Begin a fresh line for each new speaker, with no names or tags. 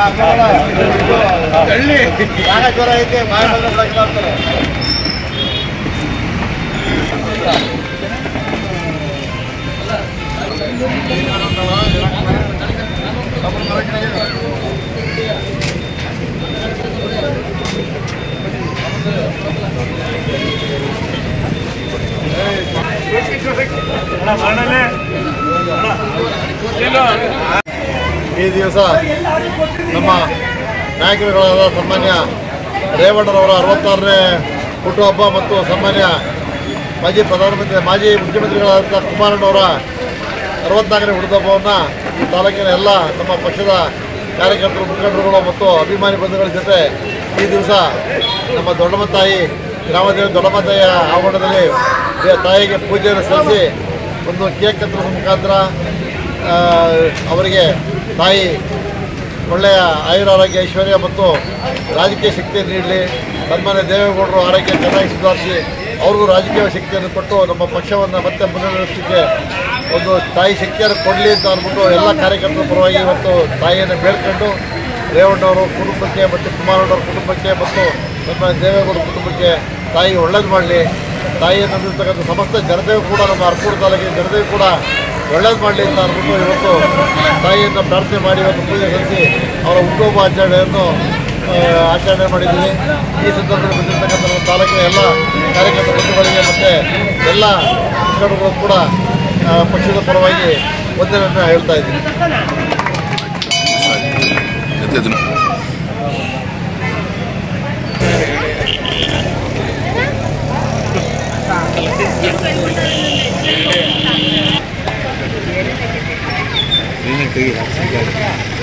ಜ್ವರ ಐತೆ ಬಾಯಿ ಬಂದ್ರೆ ಬಿಡಕ್ಕಿಲ್ಲ ಅಂತಾರೆ ಈ ದಿವಸ ನಮ್ಮ ನಾಯಕರುಗಳಾದ ಸನ್ಮಾನ್ಯ ರೇವಣ್ಣರವರ ಅರವತ್ತಾರನೇ ಹುಟ್ಟುಹಬ್ಬ ಮತ್ತು ಸನ್ಮಾನ್ಯ ಮಾಜಿ ಪ್ರಧಾನಮಂತ್ರಿ ಮಾಜಿ ಮುಖ್ಯಮಂತ್ರಿಗಳಾದಂಥ ಕುಮಾರಣ್ಣವರ ಅರವತ್ನಾಲ್ಕನೇ ಹುಟ್ಟುಹಬ್ಬವನ್ನು ಈ ತಾಲೂಕಿನ ಎಲ್ಲ ನಮ್ಮ ಪಕ್ಷದ ಕಾರ್ಯಕರ್ತರು ಮುಖಂಡರುಗಳು ಮತ್ತು ಅಭಿಮಾನಿ ಬಂಧುಗಳ ಜೊತೆ ಈ ದಿವಸ ನಮ್ಮ ದೊಡ್ಡಮ್ಮ ತಾಯಿ ಗ್ರಾಮದೇವಿ ದೊಡ್ಡಮ್ಮ ತಾಯಿಯ ಆವರಣದಲ್ಲಿ ದೇ- ತಾಯಿಗೆ ಪೂಜೆಯನ್ನು ಸಲ್ಲಿಸಿ ಒಂದು ಕೇಕ್ ಕತ್ತರಿಸುವ ಮುಖಾಂತರ ಆ, ಅವರಿಗೆ ತಾಯಿ ಒಳ್ಳೆಯ ಆಯುರ ಆರೋಗ್ಯ ಐಶ್ವರ್ಯ ಮತ್ತು ರಾಜಕೀಯ ಶಕ್ತಿಯನ್ನು ನೀಡಲಿ ಸನ್ಮಾನ್ಯ ದೇವೇಗೌಡರು ಆರೋಗ್ಯ ಚೆನ್ನಾಗಿ ಸುಧಾರಿಸಿ ಅವ್ರಿಗೂ ರಾಜಕೀಯ ಶಕ್ತಿಯನ್ನು ಕೊಟ್ಟು ನಮ್ಮ ಪಕ್ಷವನ್ನು ಮತ್ತೆ ಮುನ್ನಡೆಸಲಿಕ್ಕೆ ಒಂದು ತಾಯಿ ಶಕ್ತಿಯನ್ನು ಕೊಡಲಿ ಅಂತ ಅಂದ್ಬಿಟ್ಟು ಎಲ್ಲ ಕಾರ್ಯಕರ್ತರ ಪರವಾಗಿ ಇವತ್ತು ತಾಯಿಯನ್ನು ಬೇಡ್ಕೊಂಡು ರೇವಣ್ಣವರು ಕುಟುಂಬಕ್ಕೆ ಮತ್ತು ಕುಮಾರಣ್ಣವ್ರ ಕುಟುಂಬಕ್ಕೆ ಮತ್ತು ಸನ್ಮಾನ್ಯ ದೇವೇಗೌಡ ಕುಟುಂಬಕ್ಕೆ ತಾಯಿ ಒಳ್ಳೇದು ಮಾಡಲಿ ತಾಯಿಯನ್ನು ನಂಬಿರ್ತಕ್ಕಂಥ ಸಮಸ್ತ ಜನತೆಗೂ ಕೂಡ ನಮ್ಮ ಅರ್ಪೂರು ತಾಲೂಕಿನ ಜನತೆಗೂ ಕೂಡ ಒಳ್ಳೇದು ಮಾಡಲಿ ಅಂತ ಅಂದ್ಬಿಟ್ಟು ಇವತ್ತು ತಾಯಿಯನ್ನು ಪ್ರಾರ್ಥನೆ ಮಾಡಿ ಇವತ್ತು ಪೂಜೆ ಸಲ್ಲಿಸಿ ಅವರ ಹುಟ್ಟುಹಬ್ಬ ಆಚರಣೆಯನ್ನು ಆ, ಆಚರಣೆ ಮಾಡಿದ್ದೀವಿ ಈ ಸಂದರ್ಭದಲ್ಲಿ ಬಂದಿರತಕ್ಕಂಥ ನಮ್ಮ ತಾಲೂಕಿನ ಎಲ್ಲ ಕಾರ್ಯಕರ್ತ ಬಂಧುಗಳಿಗೆ ಮತ್ತು ಎಲ್ಲ ಮುಖಂಡರು ಕೂಡ ಆ, ಪಕ್ಷದ ಪರವಾಗಿ ವಂದನೆಯನ್ನು ಹೇಳ್ತಾ ಇದ್ದೀನಿ
ತೆಗಿ